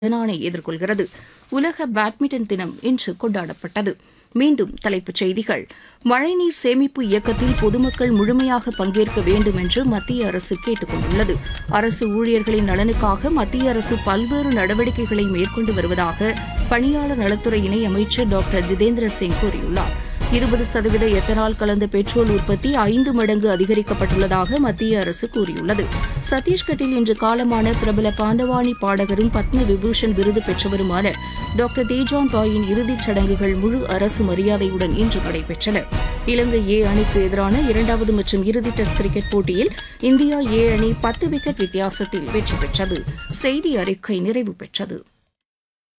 லெபனானை எதிர்கொள்கிறது உலக பேட்மிண்டன் தினம் இன்று கொண்டாடப்பட்டது மீண்டும் தலைப்புச் செய்திகள் மழைநீர் சேமிப்பு இயக்கத்தில் பொதுமக்கள் முழுமையாக பங்கேற்க வேண்டும் என்று மத்திய அரசு கேட்டுக் கொண்டுள்ளது அரசு ஊழியர்களின் நலனுக்காக மத்திய அரசு பல்வேறு நடவடிக்கைகளை மேற்கொண்டு வருவதாக பணியாளர் நலத்துறை இணையமைச்சர் டாக்டர் ஜிதேந்திர சிங் கூறியுள்ளார் இருபது சதவீத எத்தனால் கலந்த பெட்ரோல் உற்பத்தி ஐந்து மடங்கு அதிகரிக்கப்பட்டுள்ளதாக மத்திய அரசு கூறியுள்ளது சத்தீஸ்கட்டில் இன்று காலமான பிரபல பாண்டவாணி பாடகரும் பத்ம விபூஷன் விருது பெற்றவருமான டாக்டர் தேஜான் பாயின் இறுதிச் சடங்குகள் முழு அரசு மரியாதையுடன் இன்று நடைபெற்றன இலங்கை ஏ அணிக்கு எதிரான இரண்டாவது மற்றும் இறுதி டெஸ்ட் கிரிக்கெட் போட்டியில் இந்தியா ஏ அணி பத்து விக்கெட் வித்தியாசத்தில் வெற்றி பெற்றது செய்தி அறிக்கை நிறைவு பெற்றது